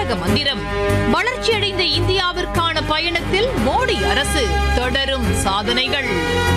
தாரக மந்திரம் வளர்ச்சியடைந்த இந்தியாவிற்கான பயணத்தில் மோடி அரசு தொடரும் சாதனைகள்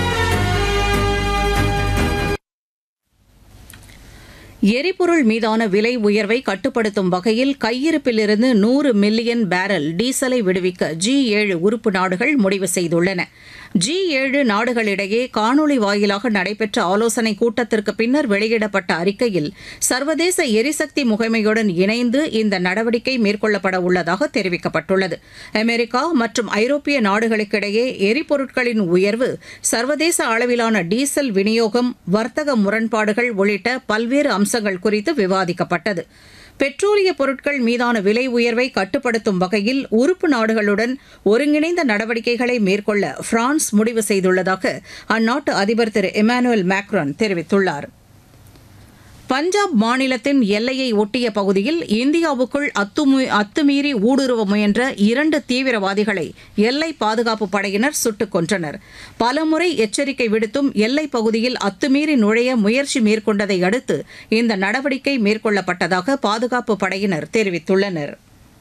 எரிபொருள் மீதான விலை உயர்வை கட்டுப்படுத்தும் வகையில் கையிருப்பிலிருந்து நூறு மில்லியன் பேரல் டீசலை விடுவிக்க ஜி ஏழு உறுப்பு நாடுகள் முடிவு செய்துள்ளன ஜி ஏழு நாடுகளிடையே காணொலி வாயிலாக நடைபெற்ற ஆலோசனைக் கூட்டத்திற்கு பின்னர் வெளியிடப்பட்ட அறிக்கையில் சர்வதேச எரிசக்தி முகமையுடன் இணைந்து இந்த நடவடிக்கை மேற்கொள்ளப்பட உள்ளதாக தெரிவிக்கப்பட்டுள்ளது அமெரிக்கா மற்றும் ஐரோப்பிய நாடுகளுக்கிடையே எரிபொருட்களின் உயர்வு சர்வதேச அளவிலான டீசல் விநியோகம் வர்த்தக முரண்பாடுகள் உள்ளிட்ட பல்வேறு அம்சங்கள் குறித்து விவாதிக்கப்பட்டது பெட்ரோலிய பொருட்கள் மீதான விலை உயர்வை கட்டுப்படுத்தும் வகையில் உறுப்பு நாடுகளுடன் ஒருங்கிணைந்த நடவடிக்கைகளை மேற்கொள்ள பிரான்ஸ் முடிவு செய்துள்ளதாக அந்நாட்டு அதிபர் திரு இமானுவேல் மேக்ரான் தெரிவித்துள்ளார் பஞ்சாப் மாநிலத்தின் எல்லையை ஒட்டிய பகுதியில் இந்தியாவுக்குள் அத்துமீ அத்துமீறி ஊடுருவ முயன்ற இரண்டு தீவிரவாதிகளை எல்லை பாதுகாப்பு படையினர் சுட்டுக் கொன்றனர் பலமுறை எச்சரிக்கை விடுத்தும் எல்லைப் பகுதியில் அத்துமீறி நுழைய முயற்சி மேற்கொண்டதை அடுத்து இந்த நடவடிக்கை மேற்கொள்ளப்பட்டதாக பாதுகாப்பு படையினர் தெரிவித்துள்ளனர்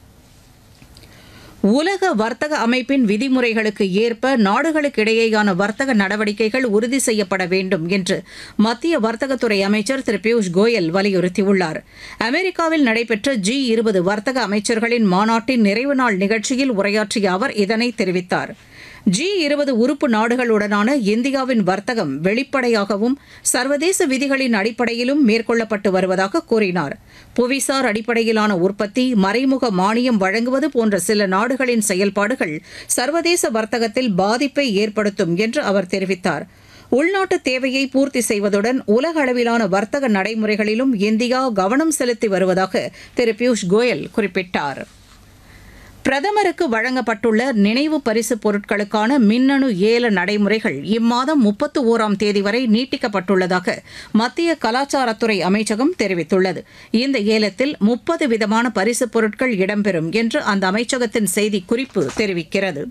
உலக வர்த்தக அமைப்பின் விதிமுறைகளுக்கு ஏற்ப நாடுகளுக்கிடையேயான வர்த்தக நடவடிக்கைகள் உறுதி செய்யப்பட வேண்டும் என்று மத்திய வர்த்தகத்துறை அமைச்சர் திரு பியூஷ் கோயல் வலியுறுத்தியுள்ளார் அமெரிக்காவில் நடைபெற்ற ஜி இருபது வர்த்தக அமைச்சர்களின் மாநாட்டின் நிறைவு நாள் நிகழ்ச்சியில் உரையாற்றிய அவர் இதனை தெரிவித்தார் ஜி இருபது உறுப்பு நாடுகளுடனான இந்தியாவின் வர்த்தகம் வெளிப்படையாகவும் சர்வதேச விதிகளின் அடிப்படையிலும் மேற்கொள்ளப்பட்டு வருவதாக கூறினார் புவிசார் அடிப்படையிலான உற்பத்தி மறைமுக மானியம் வழங்குவது போன்ற சில நாடுகளின் செயல்பாடுகள் சர்வதேச வர்த்தகத்தில் பாதிப்பை ஏற்படுத்தும் என்று அவர் தெரிவித்தார் உள்நாட்டு தேவையை பூர்த்தி செய்வதுடன் உலக அளவிலான வர்த்தக நடைமுறைகளிலும் இந்தியா கவனம் செலுத்தி வருவதாக திரு பியூஷ் கோயல் குறிப்பிட்டார் பிரதமருக்கு வழங்கப்பட்டுள்ள நினைவு பரிசு பொருட்களுக்கான மின்னணு ஏல நடைமுறைகள் இம்மாதம் முப்பத்து ஓராம் தேதி வரை நீட்டிக்கப்பட்டுள்ளதாக மத்திய கலாச்சாரத்துறை அமைச்சகம் தெரிவித்துள்ளது இந்த ஏலத்தில் முப்பது விதமான பரிசுப் பொருட்கள் இடம்பெறும் என்று அந்த அமைச்சகத்தின் செய்திக்குறிப்பு தெரிவிக்கிறது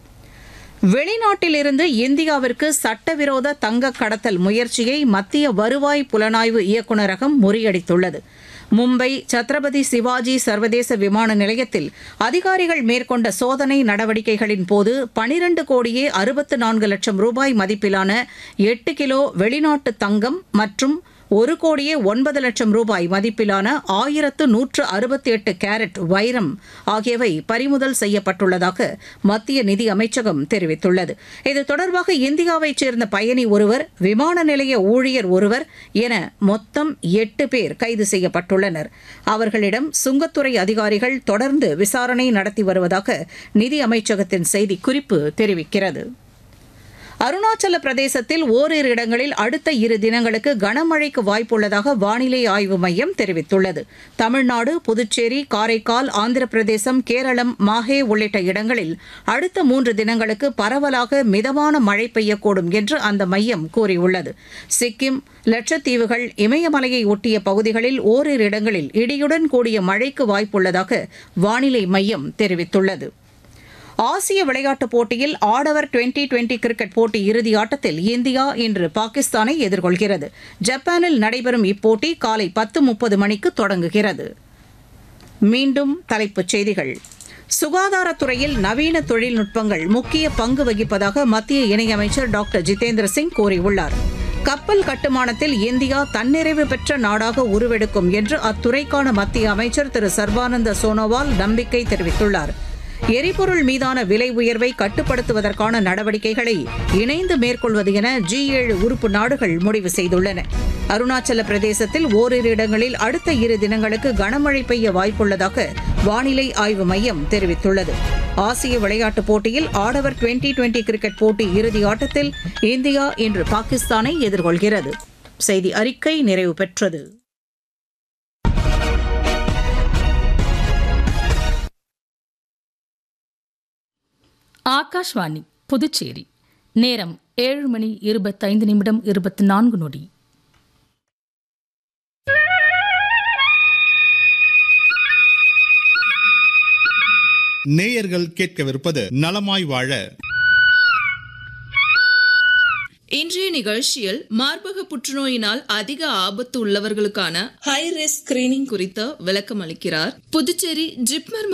வெளிநாட்டிலிருந்து இந்தியாவிற்கு சட்டவிரோத தங்க கடத்தல் முயற்சியை மத்திய வருவாய் புலனாய்வு இயக்குநரகம் முறியடித்துள்ளது மும்பை சத்ரபதி சிவாஜி சர்வதேச விமான நிலையத்தில் அதிகாரிகள் மேற்கொண்ட சோதனை நடவடிக்கைகளின் போது பனிரண்டு கோடியே அறுபத்து நான்கு லட்சம் ரூபாய் மதிப்பிலான எட்டு கிலோ வெளிநாட்டு தங்கம் மற்றும் ஒரு கோடியே ஒன்பது லட்சம் ரூபாய் மதிப்பிலான ஆயிரத்து நூற்று அறுபத்தி எட்டு கேரட் வைரம் ஆகியவை பறிமுதல் செய்யப்பட்டுள்ளதாக மத்திய நிதி அமைச்சகம் தெரிவித்துள்ளது இது தொடர்பாக இந்தியாவைச் சேர்ந்த பயணி ஒருவர் விமான நிலைய ஊழியர் ஒருவர் என மொத்தம் எட்டு பேர் கைது செய்யப்பட்டுள்ளனர் அவர்களிடம் சுங்கத்துறை அதிகாரிகள் தொடர்ந்து விசாரணை நடத்தி வருவதாக நிதி அமைச்சகத்தின் செய்திக்குறிப்பு தெரிவிக்கிறது அருணாச்சல பிரதேசத்தில் ஓரிரு இடங்களில் அடுத்த இரு தினங்களுக்கு கனமழைக்கு வாய்ப்புள்ளதாக வானிலை ஆய்வு மையம் தெரிவித்துள்ளது தமிழ்நாடு புதுச்சேரி காரைக்கால் ஆந்திர பிரதேசம் கேரளம் மாஹே உள்ளிட்ட இடங்களில் அடுத்த மூன்று தினங்களுக்கு பரவலாக மிதமான மழை பெய்யக்கூடும் என்று அந்த மையம் கூறியுள்ளது சிக்கிம் லட்சத்தீவுகள் இமயமலையை ஒட்டிய பகுதிகளில் ஓரிரு இடங்களில் இடியுடன் கூடிய மழைக்கு வாய்ப்புள்ளதாக வானிலை மையம் தெரிவித்துள்ளது ஆசிய விளையாட்டுப் போட்டியில் ஆடவர் டுவெண்டி டுவெண்டி கிரிக்கெட் போட்டி இறுதி ஆட்டத்தில் இந்தியா இன்று பாகிஸ்தானை எதிர்கொள்கிறது ஜப்பானில் நடைபெறும் இப்போட்டி காலை பத்து முப்பது மணிக்கு தொடங்குகிறது மீண்டும் தலைப்புச் செய்திகள் சுகாதாரத்துறையில் நவீன தொழில்நுட்பங்கள் முக்கிய பங்கு வகிப்பதாக மத்திய இணையமைச்சர் டாக்டர் ஜிதேந்திர சிங் கூறியுள்ளார் கப்பல் கட்டுமானத்தில் இந்தியா தன்னிறைவு பெற்ற நாடாக உருவெடுக்கும் என்று அத்துறைக்கான மத்திய அமைச்சர் திரு சர்பானந்த சோனோவால் நம்பிக்கை தெரிவித்துள்ளார் எரிபொருள் மீதான விலை உயர்வை கட்டுப்படுத்துவதற்கான நடவடிக்கைகளை இணைந்து மேற்கொள்வது என ஜி ஏழு உறுப்பு நாடுகள் முடிவு செய்துள்ளன அருணாச்சல பிரதேசத்தில் ஓரிரு இடங்களில் அடுத்த இரு தினங்களுக்கு கனமழை பெய்ய வாய்ப்புள்ளதாக வானிலை ஆய்வு மையம் தெரிவித்துள்ளது ஆசிய விளையாட்டுப் போட்டியில் ஆடவர் டுவெண்டி டுவெண்டி கிரிக்கெட் போட்டி இறுதி ஆட்டத்தில் இந்தியா இன்று பாகிஸ்தானை எதிர்கொள்கிறது செய்தி அறிக்கை நிறைவு பெற்றது ஆகாஷ்வாணி புதுச்சேரி நேரம் ஏழு மணி இருபத்தைந்து நிமிடம் இருபத்தி நான்கு நொடி நேயர்கள் கேட்கவிருப்பது நலமாய் வாழ இன்றைய நிகழ்ச்சியில் மார்பக புற்றுநோயினால் அதிக ஆபத்து உள்ளவர்களுக்கான ஹை ரிஸ்க் ஸ்கிரீனிங் குறித்த விளக்கம் அளிக்கிறார் புதுச்சேரி ஜிப்மர்